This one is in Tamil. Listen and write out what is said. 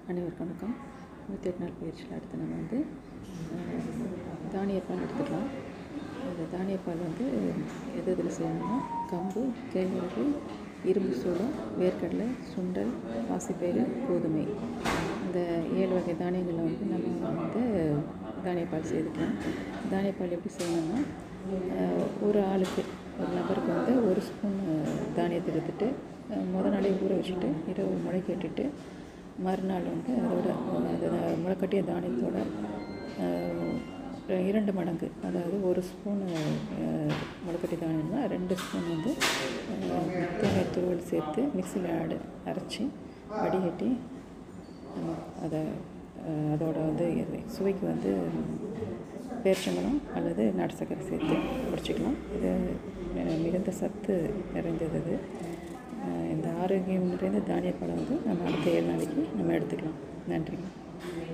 அனைவருக்கும் வணக்கம் நூற்றி எட்டு நாள் பயிற்சியில் அடுத்து நம்ம வந்து அஹ், தானியப்பால் எடுத்துக்கலாம் அந்த தானியப்பால் வந்து எது எதில் செய்யணும்னா கம்பு கேழ்வரகு இரும்பு சூடம் வேர்க்கடலை சுண்டல் பாசிப்பயிறு கோதுமை இந்த ஏழு வகை தானியங்களில் வந்து நம்ம வந்து தானியப்பால் செய்துக்கலாம் தானியப்பால் எப்படி செய்யணும்னா அஹ், ஒரு ஆளுக்கு ஒரு நபருக்கு வந்து ஒரு ஸ்பூன் தானியத்தை எடுத்துட்டு அஹ், முத நாளே ஊற வச்சுட்டு இரவு முளைக்க விட்டுட்டு மறுநாள் வந்து அதோட அந்த முளைக்கட்டிய தானியத்தோட அஹ், இரண்டு மடங்கு அதாவது ஒரு ஸ்பூன் முளைக்கட்டி தானியம்னா ரெண்டு ஸ்பூன் வந்து அஹ், தேங்காய் துருவல் சேர்த்து மிக்சியில் அடி அரைச்சி வடிகட்டி நம்ம அதை அஹ், அதோட வந்து இது சுவைக்கு வந்து பேர்ச்சம்பழம் அல்லது நாட்டு சர்க்கரை சேர்த்து குடிச்சிக்கலாம் இது அஹ், மிகுந்த சத்து நிறைந்தது இது அஹ், இந்த ஆரோக்கியம் நிறைந்த தானிய பழம் வந்து நம்ம அடுத்த ஏழு நாளைக்கு நம்ம எடுத்துக்கலாம் நன்றிங்க